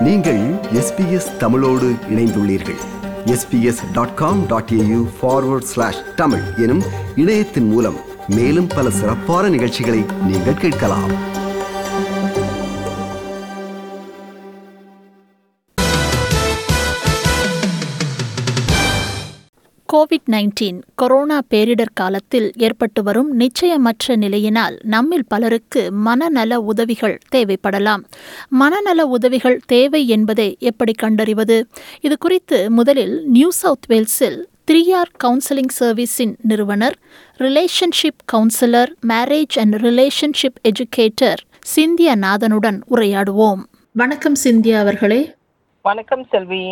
நீங்கள் எஸ்பிஎஸ் தமிழோடு இணைந்துள்ளீர்கள் SBS dot com dot AU forward slash Tamil எனும் இணையத்தின் மூலம் மேலும் பல சிறப்பான நிகழ்ச்சிகளை நீங்கள் கேட்கலாம் கோவிட் நைன்டீன் கொரோனா பேரிடர் காலத்தில் ஏற்பட்டு வரும் நிச்சயமற்ற நிலையினால் நம்மில் பலருக்கு மனநல உதவிகள் தேவைப்படலாம் மனநல உதவிகள் தேவை என்பதை எப்படி கண்டறிவது இது குறித்து முதலில் நியூ சவுத் வேல்ஸில் த்ரீ ஆர் கவுன்சிலிங் சர்வீஸின் நிறுவனர் relationship counsellor marriage and relationship educator Cynthia நாதனுடன் உரையாடுவோம் வணக்கம் சிந்தியா அவர்களே வணக்கம் செல்வி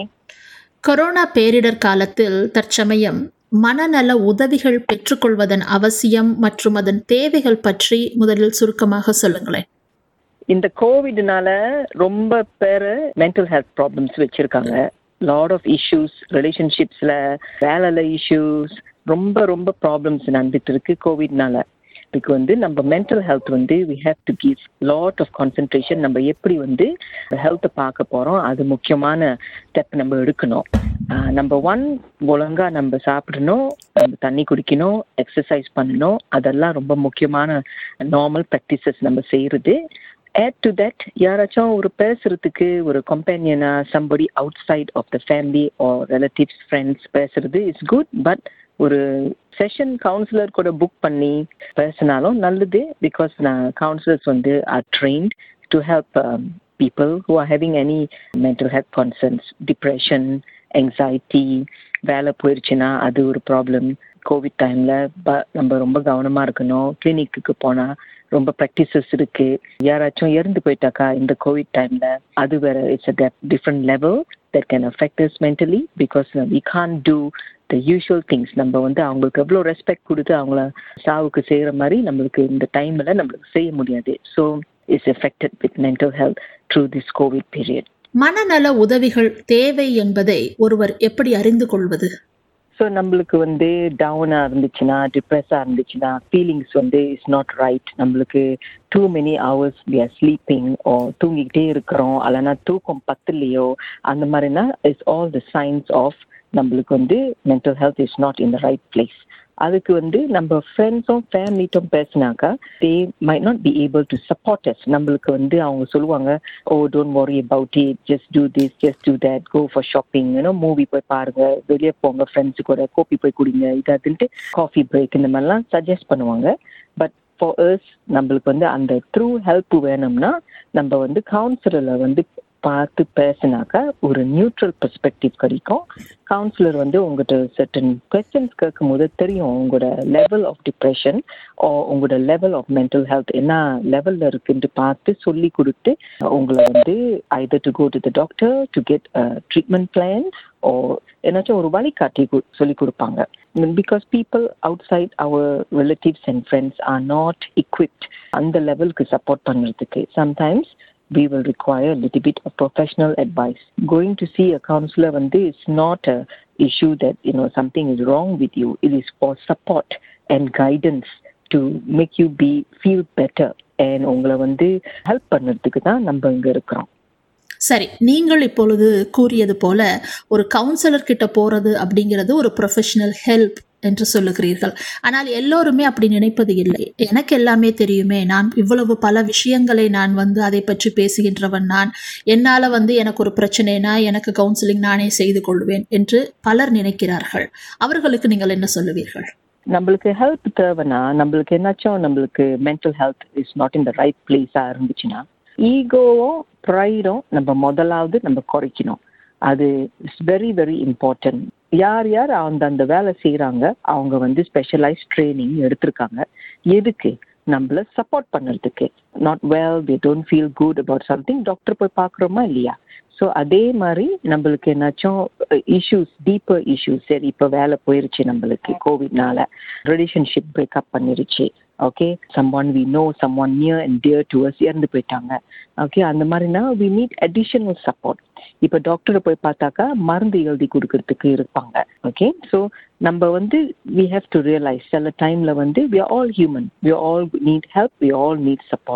கொரோனா பேரிடர் காலத்தில் தற்சமயம் மனநல உதவிகள் பெற்றுக்கொள்வதன் அவசியம் மற்றும் அதன் தேவைகள் பற்றி முதலில் சுருக்கமாக சொல்லுங்களேன் இந்த கோவிட்னால ரொம்ப பேர் மென்டல் ஹெல்த் ப்ராப்ளம்ஸ் வச்சிருக்காங்க லாட் ஆஃப் இஷ்யூஸ் ரிலேஷன்ஷிப்ஸ்ல வேலைல இஷ்யூஸ் ரொம்ப ரொம்ப ப்ராப்ளம்ஸ் நடந்துட்டு இருக்கு கோவிட்னால இதுக்கு வந்து நம்ம மென்டல் ஹெல்த் வந்து we have to give lot of concentration நம்ம எப்படி வந்து ஹெல்த்தை பார்க்க போறோம் அது முக்கியமான ஸ்டெப் நம்ம எடுக்கணும் நம்பர் ஒன் ஒழுங்கா நம்ம சாப்பிடணும் நம்ம தண்ணி குடிக்கணும் எக்ஸசைஸ் பண்ணணும் அதெல்லாம் ரொம்ப முக்கியமான நார்மல் ப்ராக்டிசஸ் நம்ம செய்யறது ஆட் டு தட் யாராச்சும் ஒரு பேசுறதுக்கு ஒரு கம்பெனியனா somebody outside of the family or relatives friends பேசுறது இஸ் குட் பட் ஒரு செஷன் கவுன்சிலர் கூட புக் பண்ணி பேசினாலும் நல்லது பிகாஸ் நான் கவுன்சிலர்ஸ் வந்து are trained to help people who are having any mental health concerns depression anxiety வேலை போயிடுச்சுன்னா அது ஒரு ப்ராப்ளம் கோவிட் டைம்ல நம்ம ரொம்ப கவனமா இருக்கணும் கிளினிக்கு போனா ரொம்ப ப்ராக்டிசஸ் இருக்கு யாராச்சும் இறந்து போயிட்டாக்கா இந்த கோவிட் டைம்ல அது வேற it's a different level that can affect us mentally because we can't do the usual things நம்ம வந்து அவங்களுக்கு எவ்வளோ ரெஸ்பெக்ட் கொடுத்து அவங்கள சாவுக்கு செய்கிற மாதிரி நம்மளுக்கு இந்த டைமில் நம்மளுக்கு செய்ய முடியாது so it's affected with mental health through this covid period மனநல உதவிகள் தேவை என்பதை ஒருவர் எப்படி அறிந்து கொள்வது ஸோ நம்மளுக்கு வந்து டவுனாக இருந்துச்சுன்னா டிப்ரெஸ்ஸாக இருந்துச்சுன்னா ஃபீலிங்ஸ் வந்து இஸ் நாட் ரைட் நம்மளுக்கு too many hours we are sleeping or தூங்கிக்கிட்டே இருக்கிறோம் இல்லைன்னா தூக்கம் பத்துலையோ அந்த மாதிரினா it's all the signs of நம்மளுக்கு வந்து mental health is not in the right place அதுக்கு வந்து நம்ம ஃப்ரெண்ட்ஸும் ஃபேமிலிட்டும் பேசினாக்கா they may not be able to support us நம்மளுக்கு வந்து அவங்க சொல்லுவாங்க oh don't worry about it just do this just do that go for shopping ஏன்னா மூவி போய் பாருங்க வெளியே போங்க ஃப்ரெண்ட்ஸு கூட கோப்பி போய் குடிங்க இது அதுன்ட்டு காஃபி பிரேக் இந்த மாதிரிலாம் சஜஸ்ட் பண்ணுவாங்க பட் ஃபார் அர்ஸ் நம்மளுக்கு வந்து அந்த த்ரூ ஹெல்ப் வேணும்னா நம்ம வந்து கவுன்சிலரில் வந்து பார்த்து பேசினாக்கா ஒரு நியூட்ரல் பெர்ஸ்பெக்டிவ் கிடைக்கும் கவுன்சிலர் வந்து உங்கள்கிட்ட சர்டன் கொஸ்டின்ஸ் கேட்கும் போது தெரியும் உங்களோட லெவல் ஆஃப் டிப்ரெஷன் உங்களோட லெவல் ஆஃப் மென்டல் ஹெல்த் என்ன லெவலில் இருக்குன்ட்டு பார்த்து சொல்லி கொடுத்து உங்களை வந்து either to go to the doctor to get treatment plan or ஏன்னாச்சும் ஒரு வழிகாட்டி சொல்லி கொடுப்பாங்க because people outside our relatives and friends are not equipped அந்த லெவலுக்கு சப்போர்ட் பண்ணுறதுக்கு sometimes we will require a little bit of professional advice. Going to see a counselor one day is not a issue that you know something is wrong with you. It is for support and guidance to make you be feel better and உங்களை வந்து help பண்ணுறதுக்கு தான் நம்ம இங்கே இருக்கிறோம் சரி நீங்கள் இப்பொழுது கூறியது போல ஒரு கவுன்சிலர் கிட்ட போறது அப்படிங்கிறது ஒரு ப்ரொஃபஷனல் ஹெல்ப் என்று சொல்லுகிறீர்கள் ஆனால் எல்லோருமே அப்படி நினைப்பது இல்லை எனக்கு எல்லாமே தெரியுமே நான் இவ்வளவு பல விஷயங்களை நான் வந்து அதை பற்றி பேசுகின்றவன் நான் என்னால் வந்து எனக்கு ஒரு பிரச்சனைனா எனக்கு கவுன்சிலிங் நானே செய்து கொள்வேன் என்று பலர் நினைக்கிறார்கள் அவர்களுக்கு நீங்கள் என்ன சொல்லுவீர்கள் நம்மளுக்கு ஹெல்ப் தேவைன்னா நம்மளுக்கு என்னாச்சும் நம்மளுக்கு mental health is not in the right பிளேஸாக இருந்துச்சுன்னா ஈகோவும் ப்ரைடும் நம்ம முதலாவது நம்ம குறைக்கணும் அது இட்ஸ் வெரி வெரி இம்பார்ட்டன்ட் யார் யார் அந்த அந்த வேலை செய்கிறாங்க அவங்க வந்து ஸ்பெஷலைஸ் ட்ரைனிங் எடுத்திருக்காங்க எதுக்கு நம்மள சப்போர்ட் பண்ணுறதுக்கு not well we don't feel good about something doctor போய் பார்க்குறோமா இல்லையா ஸோ அதே மாதிரி நம்மளுக்கு என்னாச்சும் இஷ்யூஸ் டீப்பர் இஷ்யூஸ் சரி இப்போ வேலை போயிருச்சு நம்மளுக்கு கோவிட்னால ரிலேஷன்ஷிப் பிரேக்கப் பண்ணிருச்சு okay someone we know someone near and dear to us இறந்து போயிட்டாங்க ஓகே அந்த மாதிரினா வி நீட் அடிஷனல் சப்போர்ட் இப்போ டாக்டரை போய் பார்த்தாக்கா மருந்து எழுதி கொடுக்கறதுக்கு இருப்பாங்க ஓகே ஸோ நம்ம வந்து வி ஹேவ் டு ரியலைஸ் சில டைம்ல வந்து we all human we all need help we all need support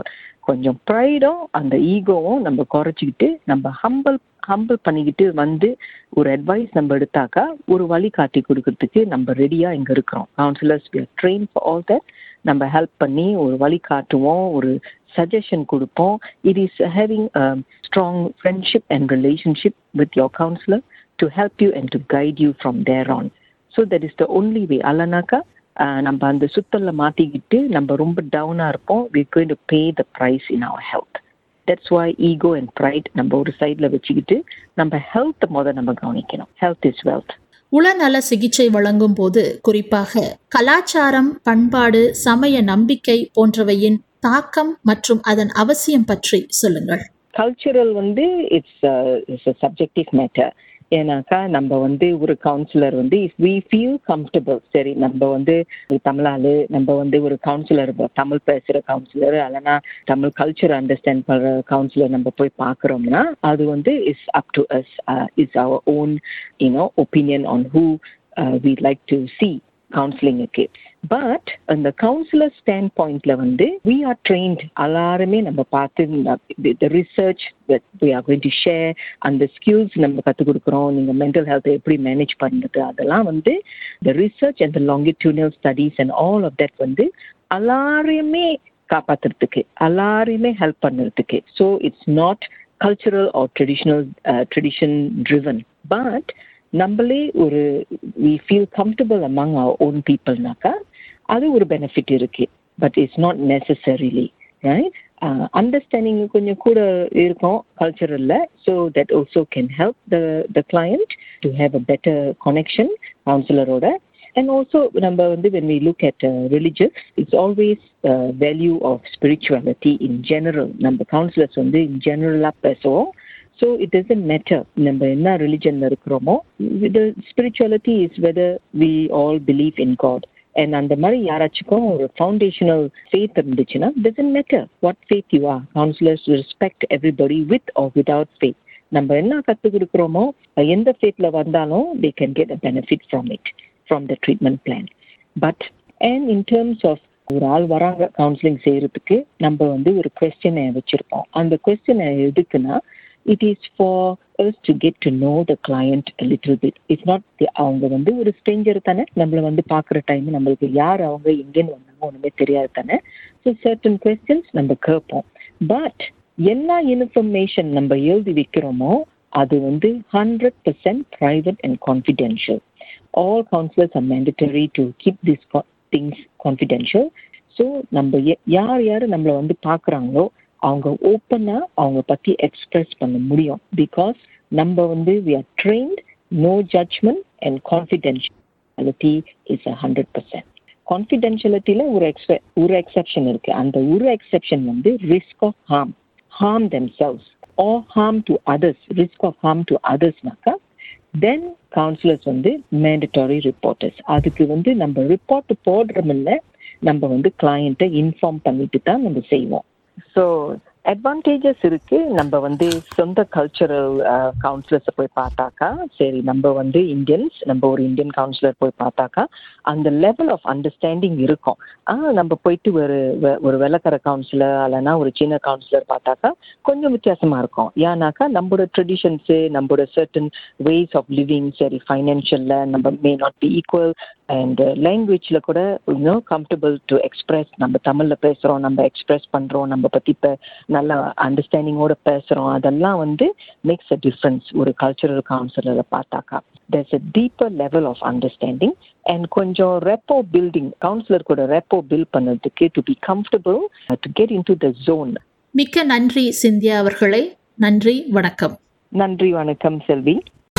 கொஞ்சம் ப்ரைடும் அந்த ஈகோவும் நம்ம குறைச்சிக்கிட்டு நம்ம ஹம்பிள் ஹம்பிள் பண்ணிக்கிட்டு வந்து ஒரு அட்வைஸ் நம்ம எடுத்தாக்கா ஒரு வழி காட்டி கொடுக்கறதுக்கு நம்ம ரெடியாக இங்கே இருக்கிறோம் counsellors train for all that நம்ம ஹெல்ப் பண்ணி ஒரு வழி காட்டுவோம் ஒரு சஜஷன் கொடுப்போம் it is having strong friendship and relationship with your counsellor to help you and to guide you from there on so that is the only way அல்லனாக்கா நம்ம அந்த சுத்தல்ல மாட்டிக்கிட்டு நம்ம ரொம்ப டவுனாக இருப்போம் we going to pay the price in our health that's why ego and pride நம்ம ஒரு சைடில் வச்சுக்கிட்டு நம்ம ஹெல்த்தை முதல் நம்ம கவனிக்கணும் ஹெல்த் இஸ் வெல்த் உளநல சிகிச்சை வழங்கும் போது குறிப்பாக கலாச்சாரம் பண்பாடு சமய நம்பிக்கை போன்றவையின் தாக்கம் மற்றும் அதன் அவசியம் பற்றி சொல்லுங்கள் கல்ச்சுரல் வந்து it's it's a subjective matter ஏன்னாக்கா நம்ம வந்து ஒரு கவுன்சிலர் வந்து இஃப் வி ஃபீல் கம்ஃபர்டபுள் சரி நம்ம வந்து தமிழாளு நம்ம வந்து ஒரு கவுன்சிலர் தமிழ் பேசுகிற கவுன்சிலர் இல்லைனா தமிழ் கல்ச்சர் அண்டர்ஸ்டாண்ட் பண்ணுற கவுன்சிலர் நம்ம போய் பார்க்குறோம்னா அது வந்து is up to us is our own you know opinion on who we like to see கவுன்சிலிங்குக்கு பட் அந்த கவுன்சிலர் ஸ்டாண்ட் பாயிண்ட்ல வந்து வி ஆர் ட்ரெயின்ட் எல்லாருமே நம்ம பார்த்து research we are going to share அந்த ஸ்கில்ஸ் நம்ம கற்றுக் கொடுக்குறோம் நீங்கள் மென்டல் ஹெல்த்தை எப்படி மேனேஜ் பண்ணுறது அதெல்லாம் வந்து the research and the longitudinal studies and all of that வந்து எல்லாரையுமே காப்பாற்றுறதுக்கு எல்லாரையுமே ஹெல்ப் பண்ணுறதுக்கு so it's not cultural or traditional tradition driven but நம்மளே ஒரு we feel comfortable among our own பீப்புள்னாக்கா அது ஒரு பெனிஃபிட் இருக்கு but it's not necessarily right understanding கொஞ்சம் கூட இருக்கும் கல்ச்சரலில் so that also can help the the client to have a better connection கவுன்சிலரோட அண்ட் ஆல்சோ நம்ம வந்து when we look at religious it's always value of spirituality in general நம்ம counsellors வந்து in ஜெனரலாக பேசுவோம் ஸோ இட் டசன்ட் மேட்டர் நம்ம என்ன ரிலிஜனில் இருக்கிறோமோ the spirituality is whether we all believe in God and அந்த மாதிரி யாராச்சுக்கும் ஒரு ஃபவுண்டேஷனல் ஃபேத் இருந்துச்சுன்னா doesn't matter what faith you are counsellors respect everybody with or without faith நம்ம என்ன கற்றுக் கொடுக்குறோமோ எந்த ஃபேத்தில் வந்தாலும் they can get a benefit from it from the treatment plan but and in terms of ஒரு ஆள் வராங்க கவுன்சிலிங் செய்யறதுக்கு நம்ம வந்து ஒரு கொஸ்டினை வச்சிருப்போம் அந்த கொஸ்டினை எதுக்குன்னா it is for us to get to know the client little bit it's not அவங்க வந்து ஒரு ஸ்ட்ரேஞ்சர் தானே நம்மளை வந்து பார்க்குற டைம் நம்மளுக்கு யார் அவங்க எங்கேன்னு வந்தாங்க ஒன்றுமே தெரியாது தானே ஸோ சர்டன் கொஸ்டின்ஸ் நம்ம கேட்போம் பட் எல்லா இன்ஃபர்மேஷன் நம்ம எழுதி வைக்கிறோமோ அது வந்து hundred percent private and confidential all counsellors are mandatory to keep this things confidential so நம்ம யார் யார் நம்மளை வந்து பார்க்குறாங்களோ அவங்க ஓப்பனாக அவங்க பற்றி எக்ஸ்பிரஸ் பண்ண முடியும் பிகாஸ் நம்ம வந்து we are trained no judgement and confidentiality is a hundred percent கான்ஃபிடென்ஷியலிட்டியில் ஒரு எக்ஸ்பெ ஒரு எக்ஸப்ஷன் இருக்கு அந்த ஒரு எக்ஸப்ஷன் வந்து risk of harm harm themselves or harm to others risk of harm to அதர்ஸ்னாக்கா தென் கவுன்சிலர்ஸ் வந்து மேண்டட்டரி ரிப்போர்ட்டர்ஸ் அதுக்கு வந்து நம்ம ரிப்போர்ட் போடுறோம்ல நம்ம வந்து கிளையண்ட்டை இன்ஃபார்ம் பண்ணிட்டு தான் நம்ம செய்வோம் ஸோ அட்வான்டேஜஸ் இருக்கு நம்ம வந்து சொந்த கல்ச்சரல் கவுன்சிலர்ஸை போய் பார்த்தாக்கா சரி நம்ம வந்து இந்தியன்ஸ் நம்ம ஒரு இந்தியன் கவுன்சிலர் போய் பார்த்தாக்கா அந்த லெவல் ஆஃப் அண்டர்ஸ்டாண்டிங் இருக்கும் ஆனால் நம்ம போயிட்டு ஒரு ஒரு வெள்ளக்கர கவுன்சிலர் இல்லைன்னா ஒரு சின்ன கவுன்சிலர் பார்த்தாக்கா கொஞ்சம் வித்தியாசமா இருக்கும் ஏன்னாக்கா நம்மளோட ட்ரெடிஷன்ஸு நம்மளோட சர்டன் வேஸ் ஆஃப் லிவிங் சரி ஃபைனான்ஷியலில் நம்ம may not be equal and லாங்குவேஜில் கூட இன்னும் கம்ஃபர்டபுள் டு எக்ஸ்பிரஸ் நம்ம தமிழில் பேசுகிறோம் நம்ம எக்ஸ்பிரஸ் பண்ணுறோம் நம்ம பற்றி இப்போ நல்ல அண்டர்ஸ்டாண்டிங்கோட பேசுகிறோம் அதெல்லாம் வந்து மேக்ஸ் அ டிஃப்ரென்ஸ் ஒரு கல்ச்சுரல் கவுன்சிலரை பார்த்தாக்கா there's a deeper level of understanding and கொஞ்சம் ரெப்போ பில்டிங் கவுன்சிலர் கூட ரெப்போ பில்ட் பண்ணதுக்கு to be comfortable to get into the zone மிக்க நன்றி சிந்தியா அவர்களே நன்றி வணக்கம் நன்றி வணக்கம் செல்வி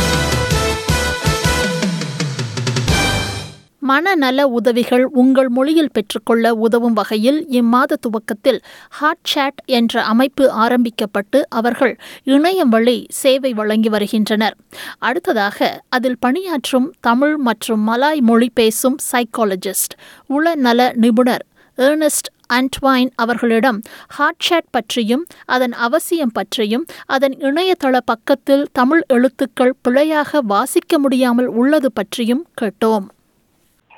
மனநல உதவிகள் உங்கள் மொழியில் பெற்றுக்கொள்ள உதவும் வகையில் இம்மாத துவக்கத்தில் ஹாட் சாட் என்ற அமைப்பு ஆரம்பிக்கப்பட்டு அவர்கள் இணையம் வழி சேவை வழங்கி வருகின்றனர் அடுத்ததாக அதில் பணியாற்றும் தமிழ் மற்றும் மலாய் மொழி பேசும் சைக்காலஜிஸ்ட் உளநல நிபுணர் ஏர்னஸ்ட் அன்ட்வைன் அவர்களிடம் ஹாட்சாட் பற்றியும் அதன் அவசியம் பற்றியும் அதன் இணையதள பக்கத்தில் தமிழ் எழுத்துக்கள் பிழையாக வாசிக்க முடியாமல் உள்ளது பற்றியும் கேட்டோம்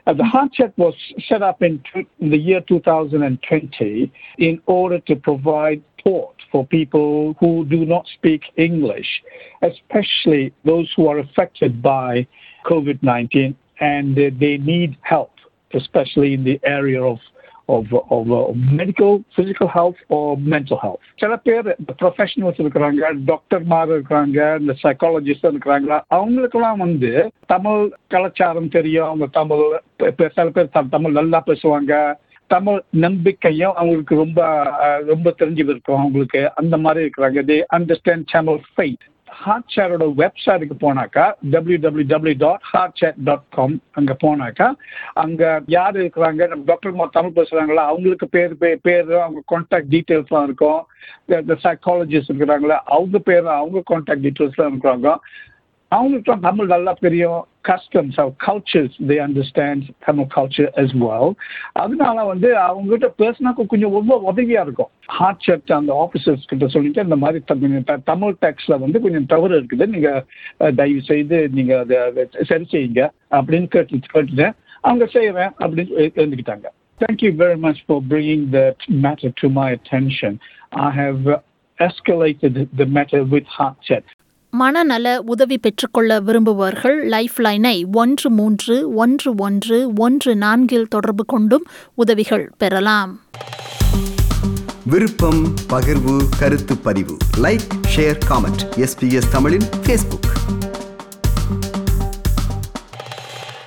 Uh, the heart check was set up in, two, in the year 2020 in order to provide support for people who do not speak English, especially those who are affected by COVID 19 and uh, they need help, especially in the area of of, of uh, medical, physical health or mental health. சில பேர் இந்த professionals இருக்கிறாங்க டாக்டர்மார் இருக்கிறாங்க இந்த psychologist இருக்கிறாங்க அவங்களுக்கெல்லாம் வந்து தமிழ் கலாச்சாரம் தெரியும் அவங்க தமிழ் இப்ப- இப்ப சில பேர் த- தமிழ் நல்லா பேசுவாங்க தமிழ் நம்பிக்கையும் அவங்களுக்கு ரொம்ப அஹ், ரொம்ப தெரிஞ்சு இருக்கும் அவங்களுக்கு அந்த மாதிரி இருக்கிறாங்க they understand Tamil fight heart சேரோட வெப்சைட்டுக்கு போனாக்கா W W W dot heart chat dot com அங்கே போனாக்கா அங்கே யார் இருக்கிறாங்க நம்ம டாக்டர் தமிழ் பேசுகிறாங்களா அவங்களுக்கு பேர் பே- பேர் அவங்க கான்டாக்ட் டீட்டெயில்ஸ்லாம் இருக்கும் இந்த சைக்காலஜிஸ்ட் இருக்கிறாங்களா அவங்க பேர் அவங்க கான்டாக்ட் டீட்டெயில்ஸ்லாம் இருக்கிறாங்க அவங்களுக்குலாம் தமிழ் நல்லா தெரியும் customs cultures they understand Tamil culture as well அதனால வந்து அவங்ககிட்ட பேசினாக்க கொஞ்சம் ரொம்ப உதவியா இருக்கும் ஹார்ட் செக் அந்த ஆஃபீஸர்ஸ் கிட்ட சொல்லிட்டு இந்த மாதிரி த- கொஞ்சம் த- தமிழ் டேக்ஸ்ல வந்து கொஞ்சம் தவறு இருக்குது நீங்க அஹ், தயவு செய்து நீங்க அதை அதை சரி செய்யுங்க அப்படின்னு கேட்டு கேட்டுட்டேன் அவங்க செய்யறேன் அப்படின்னு எ- எழுந்துக்கிட்டாங்க Thank you very much for bringing that matter to my attention. I have uh, escalated the matter with Heart Check. மனநல உதவி பெற்றுக்கொள்ள விரும்புபவர்கள் லைஃப் லைனை ஒன்று மூன்று ஒன்று ஒன்று ஒன்று நான்கில் தொடர்பு கொண்டும் உதவிகள் பெறலாம் விருப்பம் பகிர்வு கருத்து பதிவு லைக் ஷேர் காமெண்ட் எஸ்பிஎஸ் தமிழின் ஃபேஸ்புக்